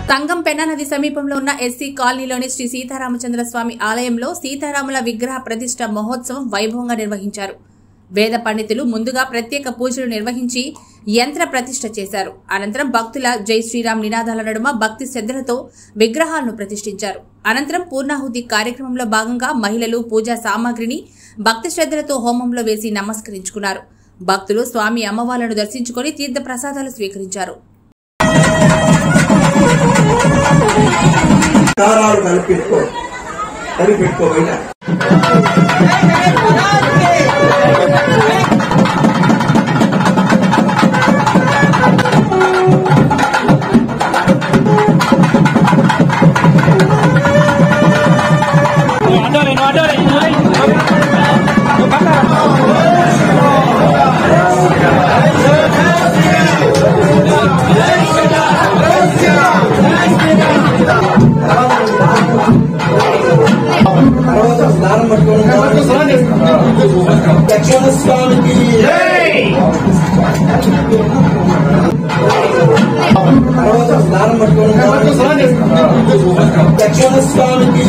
తంగం పెన్నా నది సమీపంలో ఉన్న ఎస్సీ కాలనీలోని శ్రీ సీతారామచంద్ర స్వామి ఆలయంలో సీతారాముల విగ్రహ ప్రతిష్ట మహోత్సవం వైభవంగా నిర్వహించారు వేద పండితులు ముందుగా ప్రత్యేక పూజలు నిర్వహించి యంత్ర ప్రతిష్ఠ చేశారు అనంతరం భక్తుల జై శ్రీరామ్ నినాదాల నడుమ భక్తి శ్రద్ధలతో విగ్రహాలను ప్రతిష్ఠించారు అనంతరం పూర్ణాహుతి కార్యక్రమంలో భాగంగా మహిళలు పూజా సామాగ్రిని భక్తి శ్రద్ధలతో హోమంలో వేసి నమస్కరించుకున్నారు భక్తులు స్వామి అమ్మవార్లను దర్శించుకొని తీర్థ ప్రసాదాలు స్వీకరించారు దారాలు కలిపెట్టుకో కలిపెట్టుకో బయట తర్వాత స్నానం పట్టుకోవడం లక్ష్మణ స్వామికి తర్వాత స్నానం పట్టుకోవడం లక్ష్మణ స్వామికి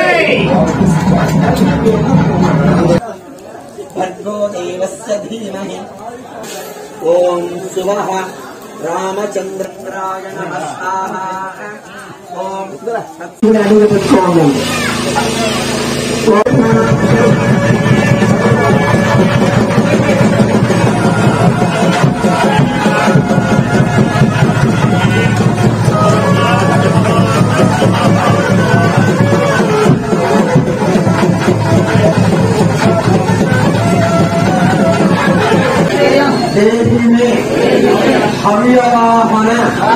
భర్గో దేవస్య ధీమహి ఓం శుభః రామచంద్రాయ నమః ఓం అడుగు పెట్టుకోవాలి देवी में हव्यवाहन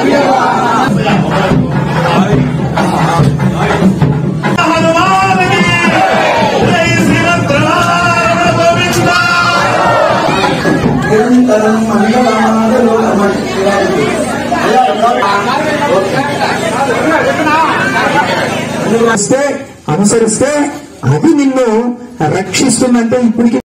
నిరంతరం అనుసరిస్తే అనుసరిస్తే అది నిన్ను రక్షిస్తుందంటే ఇప్పటికి